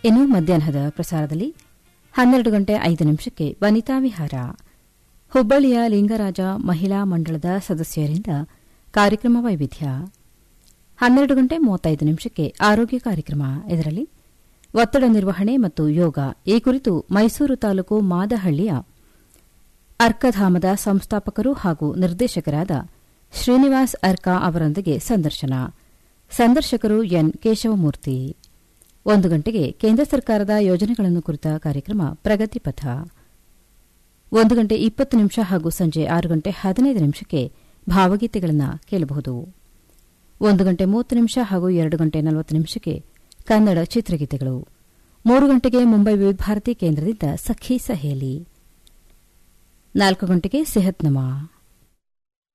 ಇನ್ನು ಮಧ್ಯಾಹ್ನದ ಪ್ರಸಾರದಲ್ಲಿ ಹನ್ನೆರಡು ಗಂಟೆ ಐದು ನಿಮಿಷಕ್ಕೆ ವನಿತಾ ವಿಹಾರ ಹುಬ್ಬಳ್ಳಿಯ ಲಿಂಗರಾಜ ಮಹಿಳಾ ಮಂಡಳದ ಸದಸ್ಯರಿಂದ ಕಾರ್ಯಕ್ರಮ ವೈವಿಧ್ಯ ಹನ್ನೆರಡು ಗಂಟೆ ಮೂವತ್ತೈದು ನಿಮಿಷಕ್ಕೆ ಆರೋಗ್ಯ ಕಾರ್ಯಕ್ರಮ ಇದರಲ್ಲಿ ಒತ್ತಡ ನಿರ್ವಹಣೆ ಮತ್ತು ಯೋಗ ಈ ಕುರಿತು ಮೈಸೂರು ತಾಲೂಕು ಮಾದಹಳ್ಳಿಯ ಅರ್ಕಧಾಮದ ಸಂಸ್ಥಾಪಕರು ಹಾಗೂ ನಿರ್ದೇಶಕರಾದ ಶ್ರೀನಿವಾಸ್ ಅರ್ಕಾ ಅವರೊಂದಿಗೆ ಸಂದರ್ಶನ ಸಂದರ್ಶಕರು ಎನ್ ಕೇಶವಮೂರ್ತಿ ಒಂದು ಗಂಟೆಗೆ ಕೇಂದ್ರ ಸರ್ಕಾರದ ಯೋಜನೆಗಳನ್ನು ಕುರಿತ ಕಾರ್ಯಕ್ರಮ ಪ್ರಗತಿ ಪಥ ಒಂದು ಗಂಟೆ ಇಪ್ಪತ್ತು ನಿಮಿಷ ಹಾಗೂ ಸಂಜೆ ಆರು ಗಂಟೆ ಹದಿನೈದು ನಿಮಿಷಕ್ಕೆ ಭಾವಗೀತೆಗಳನ್ನು ಕೇಳಬಹುದು ಒಂದು ಗಂಟೆ ಮೂವತ್ತು ನಿಮಿಷ ಹಾಗೂ ಎರಡು ಗಂಟೆ ನಲವತ್ತು ನಿಮಿಷಕ್ಕೆ ಕನ್ನಡ ಚಿತ್ರಗೀತೆಗಳು ಮೂರು ಗಂಟೆಗೆ ಮುಂಬೈ ವಿವಿಧ ಭಾರತಿ ಕೇಂದ್ರದಿಂದ ಸಖಿ ಸಹೇಲಿ ನಾಲ್ಕು ಗಂಟೆಗೆ ಸೆಹತ್ನಮಾ